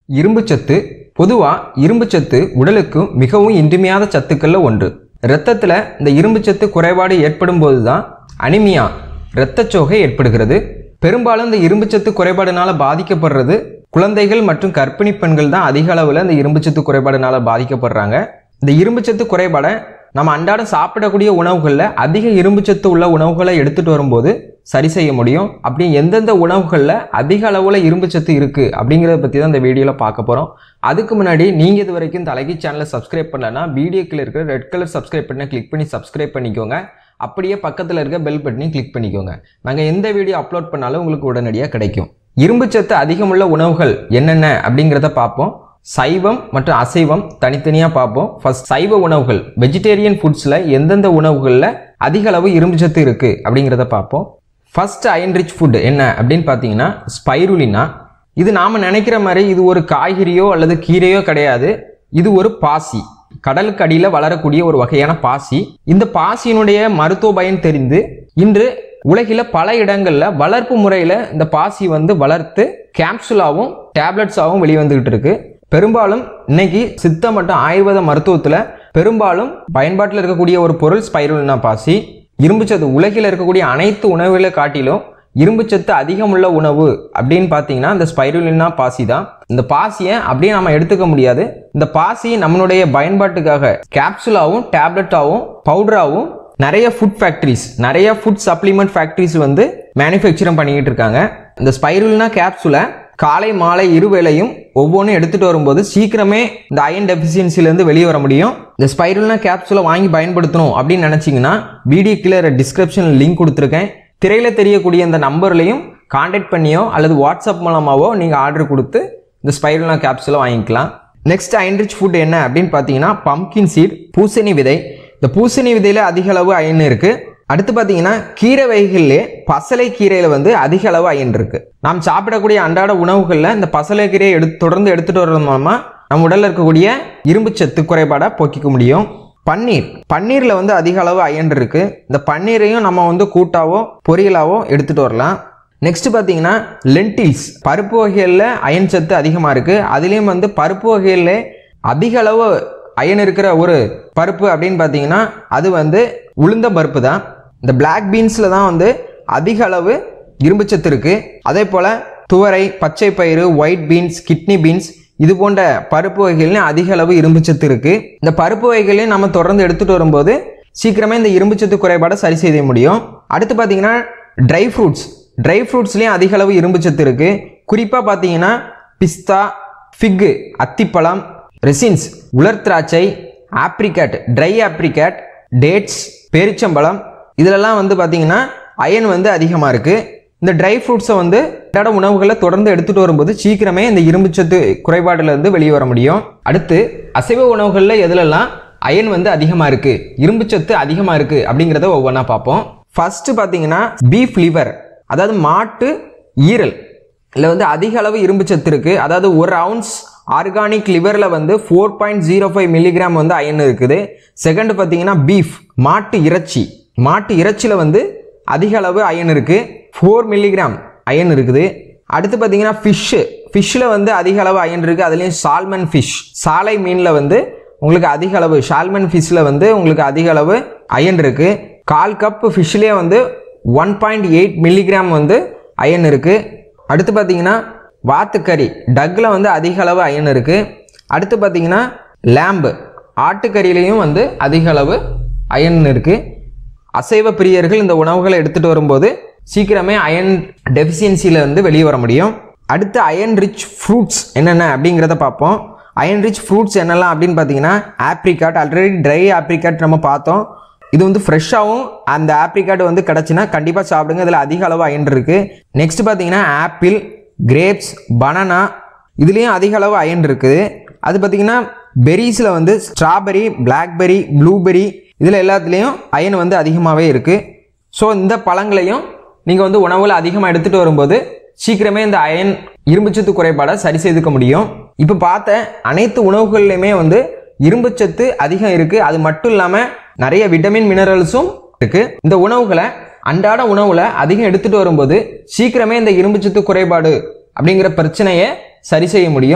இரும்புச்சத்து பொதுவாக இரும்புச்சத்து உடலுக்கு மிகவும் இன்றியமையாத சத்துக்கள்ல ஒன்று இரத்தத்தில் இந்த இரும்புச்சத்து குறைபாடு ஏற்படும் போது தான் அனிமியா இரத்தச்சோகை ஏற்படுகிறது பெரும்பாலும் இந்த இரும்புச்சத்து குறைபாடுனால பாதிக்கப்படுறது குழந்தைகள் மற்றும் கர்ப்பிணி பெண்கள் தான் அதிக அளவில் இந்த இரும்புச்சத்து குறைபாடுனால பாதிக்கப்படுறாங்க இந்த இரும்புச்சத்து குறைபாடை நம்ம அன்றாடம் சாப்பிடக்கூடிய உணவுகளில் அதிக இரும்புச்சத்து உள்ள உணவுகளை எடுத்துட்டு வரும்போது சரி செய்ய முடியும் அப்படி எந்தெந்த உணவுகளில் அதிக அளவில் இரும்புச்சத்து இருக்குது அப்படிங்கிறத பற்றி தான் இந்த வீடியோவில் பார்க்க போகிறோம் அதுக்கு முன்னாடி நீங்கள் இது வரைக்கும் தலைக்கு சேனலை சப்ஸ்கிரைப் பண்ணலன்னா வீடியோக்கில் இருக்கிற ரெட் கலர் சப்ஸ்கிரைப் பண்ண கிளிக் பண்ணி சப்ஸ்கிரைப் பண்ணிக்கோங்க அப்படியே பக்கத்தில் இருக்க பெல் பட்டனையும் கிளிக் பண்ணிக்கோங்க நாங்கள் எந்த வீடியோ அப்லோட் பண்ணாலும் உங்களுக்கு உடனடியாக கிடைக்கும் இரும்புச்சத்து அதிகமுள்ள உணவுகள் என்னென்ன அப்படிங்கிறத பார்ப்போம் சைவம் மற்றும் அசைவம் தனித்தனியாக பார்ப்போம் ஃபர்ஸ்ட் சைவ உணவுகள் வெஜிடேரியன் ஃபுட்ஸில் எந்தெந்த உணவுகளில் அதிக அளவு இரும்புச்சத்து இருக்குது அப்படிங்கிறத பார்ப்போம் ஃபர்ஸ்ட் அயன் ரிச் ஃபுட் என்ன அப்படின்னு பார்த்தீங்கன்னா ஸ்பைருலினா இது நாம் நினைக்கிற மாதிரி இது ஒரு காய்கறியோ அல்லது கீரையோ கிடையாது இது ஒரு பாசி கடலுக்கு அடியில் வளரக்கூடிய ஒரு வகையான பாசி இந்த பாசியினுடைய மருத்துவ பயன் தெரிந்து இன்று உலகில பல இடங்கள்ல வளர்ப்பு முறையில இந்த பாசி வந்து வளர்த்து கேப்சுலாவும் டேப்லெட்ஸாகவும் வெளிவந்துகிட்டு இருக்கு பெரும்பாலும் இன்னைக்கு சித்த மற்றும் ஆயுர்வேத மருத்துவத்துல பெரும்பாலும் பயன்பாட்டில் இருக்கக்கூடிய ஒரு பொருள் ஸ்பைருலினா பாசி இரும்புச்சத்து உலகில் இருக்கக்கூடிய அனைத்து உணவுகளை காட்டிலும் இரும்புச்சத்து அதிகமுள்ள உணவு அப்படின்னு பார்த்தீங்கன்னா இந்த ஸ்பைருலினா பாசி தான் இந்த பாசியை அப்படியே நம்ம எடுத்துக்க முடியாது இந்த பாசி நம்மளுடைய பயன்பாட்டுக்காக கேப்சுலாவும் டேப்லெட்டாவும் பவுடராகவும் நிறைய ஃபுட் ஃபேக்ட்ரிஸ் நிறைய ஃபுட் சப்ளிமெண்ட் ஃபேக்ட்ரிஸ் வந்து மேனுஃபேக்சரிங் பண்ணிக்கிட்டு இருக்காங்க இந்த ஸ்பைருலினா கேப்சுலை காலை மாலை இருவேளையும் ஒவ்வொன்றும் எடுத்துட்டு வரும்போது சீக்கிரமே இந்த அயன் டெஃபிஷியன்சிலேருந்து வெளியே வர முடியும் இந்த ஸ்பைருலினா கேப்சுலை வாங்கி பயன்படுத்தணும் அப்படின்னு நினச்சிங்கன்னா வீடியோ கீழே டிஸ்கிரிப்ஷனில் லிங்க் கொடுத்துருக்கேன் திரையில் தெரியக்கூடிய இந்த நம்பர்லையும் காண்டாக்ட் பண்ணியோ அல்லது வாட்ஸ்அப் மூலமாவோ நீங்கள் ஆர்டர் கொடுத்து இந்த ஸ்பைருலினா கேப்சுலை வாங்கிக்கலாம் நெக்ஸ்ட் அயன்ரிச் ஃபுட் என்ன அப்படின்னு பார்த்தீங்கன்னா பம்கின் சீட் பூசணி விதை இந்த பூசணி விதையில் அதிக அளவு அயன் இருக்கு அடுத்து பார்த்தீங்கன்னா கீரை வகைகளிலே பசலை கீரையில் வந்து அதிக அளவு அயன் இருக்கு நாம் சாப்பிடக்கூடிய அன்றாட உணவுகளில் இந்த பசலை கீரையை எடுத்து தொடர்ந்து எடுத்துட்டு வர்றது மூலமா நம்ம உடல்ல இருக்கக்கூடிய இரும்பு சத்து குறைபாடை போக்கிக்க முடியும் பன்னீர் பன்னீரில் வந்து அதிக அளவு அயன் இருக்கு இந்த பன்னீரையும் நம்ம வந்து கூட்டாவோ பொரியலாவோ எடுத்துட்டு வரலாம் நெக்ஸ்ட் பார்த்தீங்கன்னா லென்டில்ஸ் பருப்பு வகைகளில் அயன் சத்து அதிகமாக இருக்குது அதுலேயும் வந்து பருப்பு வகைகளில் அதிக அளவு அயன் இருக்கிற ஒரு பருப்பு அப்படின்னு பார்த்தீங்கன்னா அது வந்து உளுந்த பருப்பு தான் இந்த பிளாக் பீன்ஸில் தான் வந்து அதிக அளவு இரும்புச்சத்து இருக்குது அதே போல் துவரை பச்சை பயிறு ஒயிட் பீன்ஸ் கிட்னி பீன்ஸ் இது போன்ற பருப்பு வகைகள்லையும் அதிக அளவு இரும்புச்சத்து இருக்குது இந்த பருப்பு வகைகளையும் நம்ம தொடர்ந்து எடுத்துகிட்டு வரும்போது சீக்கிரமே இந்த இரும்புச்சத்து குறைபாடை சரி செய்ய முடியும் அடுத்து பார்த்தீங்கன்னா ட்ரை ஃப்ரூட்ஸ் ட்ரை ஃப்ரூட்ஸ்லேயும் அதிக அளவு இரும்புச்சத்து இருக்குது குறிப்பாக பார்த்தீங்கன்னா பிஸ்தா ஃபிக்கு அத்திப்பழம் ரெசின்ஸ் உலர் திராட்சை ஆப்ரிகேட் ட்ரை ஆப்ரிகேட் டேட்ஸ் பேரிச்சம்பழம் இதிலெல்லாம் வந்து பார்த்தீங்கன்னா அயன் வந்து அதிகமாக இருக்குது இந்த ட்ரை ஃப்ரூட்ஸை வந்து அன்றாட உணவுகளை தொடர்ந்து எடுத்துகிட்டு வரும்போது சீக்கிரமே இந்த இரும்புச்சத்து குறைபாடுலேருந்து வெளியே வர முடியும் அடுத்து அசைவ உணவுகளில் எதுலெல்லாம் அயன் வந்து அதிகமாக இருக்குது இரும்புச்சத்து அதிகமாக இருக்குது அப்படிங்கிறத ஒவ்வொன்றா பார்ப்போம் ஃபர்ஸ்ட் பார்த்தீங்கன்னா பீஃப் லிவர் அதாவது மாட்டு ஈரல் இதில் வந்து அதிக அளவு இரும்பு சத்து இருக்குது அதாவது ஒரு அவுன்ஸ் ஆர்கானிக் லிவரில் வந்து four point zero five milligram வந்து அயன் இருக்குது செகண்ட் பார்த்தீங்கன்னா பீஃப் மாட்டு இறைச்சி மாட்டு இறைச்சியில் வந்து அதிக அளவு அயன் இருக்குது ஃபோர் மில்லிகிராம் அயன் இருக்குது அடுத்து பார்த்தீங்கன்னா ஃபிஷ்ஷு ஃபிஷ்ஷில் வந்து அதிக அளவு அயன் இருக்குது அதுலேயும் சால்மன் ஃபிஷ் சாலை மீனில் வந்து உங்களுக்கு அதிக அளவு சால்மன் ஃபிஷ்ஷில் வந்து உங்களுக்கு அதிக அளவு அயன் இருக்குது கால் கப் ஃபிஷ்லேயே வந்து ஒன் பாயிண்ட் எயிட் மில்லிகிராம் வந்து அயன் இருக்குது அடுத்து பார்த்தீங்கன்னா வாத்துக்கறி டக்கில் வந்து அதிக அளவு அயன் இருக்குது அடுத்து பார்த்தீங்கன்னா லேம்பு ஆட்டுக்கறியிலையும் வந்து அதிக அளவு அயன் இருக்குது அசைவ பிரியர்கள் இந்த உணவுகளை எடுத்துகிட்டு வரும்போது சீக்கிரமே அயன் டெஃபிஷியன்சியில் வந்து வெளியே வர முடியும் அடுத்து அயன் ரிச் ஃப்ரூட்ஸ் என்னென்ன அப்படிங்கிறத பார்ப்போம் அயன் ரிச் ஃப்ரூட்ஸ் என்னெல்லாம் அப்படின்னு பார்த்தீங்கன்னா ஆப்ரிகாட் ஆல்ரெடி ட்ரை ஆப்ரிகாட் நம்ம பார்த்தோம் இது வந்து ஃப்ரெஷ்ஷாகவும் அந்த ஆப்ரிகாட் வந்து கிடச்சின்னா கண்டிப்பாக சாப்பிடுங்க இதில் அதிக அளவு அயன் இருக்குது நெக்ஸ்ட் பார்த்தீங்கன்னா ஆப்பிள் கிரேப்ஸ் பனானா இதுலேயும் அதிக அளவு அயன் இருக்குது அது பார்த்தீங்கன்னா பெரிஸில் வந்து ஸ்ட்ராபெரி பிளாக்பெரி ப்ளூபெரி இதில் எல்லாத்துலேயும் அயன் வந்து அதிகமாகவே இருக்குது ஸோ இந்த பழங்களையும் நீங்கள் வந்து உணவில் அதிகமாக எடுத்துகிட்டு வரும்போது சீக்கிரமே இந்த அயன் இரும்புச்சத்து குறைபாடை சரி செய்துக்க முடியும் இப்போ பார்த்த அனைத்து உணவுகள்லையுமே வந்து இரும்புச்சத்து அதிகம் இருக்குது அது மட்டும் இல்லாமல் நிறைய விட்டமின் மினரல்ஸும் இருக்குது இந்த உணவுகளை அன்றாட உணவுல அதிகம் எடுத்துட்டு வரும்போது சீக்கிரமே இந்த இரும்புச்சத்து குறைபாடு அப்படிங்கிற பிரச்சனையை சரி செய்ய முடியும்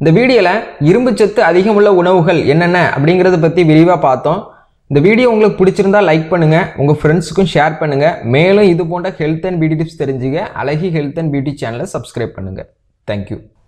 இந்த வீடியோவில் இரும்புச்சத்து அதிகமுள்ள உணவுகள் என்னென்ன அப்படிங்கிறத பற்றி விரிவாக பார்த்தோம் இந்த வீடியோ உங்களுக்கு பிடிச்சிருந்தா லைக் பண்ணுங்கள் உங்கள் ஃப்ரெண்ட்ஸுக்கும் ஷேர் பண்ணுங்கள் மேலும் இது போன்ற ஹெல்த் அண்ட் பியூட்டி டிப்ஸ் தெரிஞ்சுக்க அழகி ஹெல்த் அண்ட் பியூட்டி சேனலை சப்ஸ்கிரைப் பண்ணுங்கள் தேங்க்யூ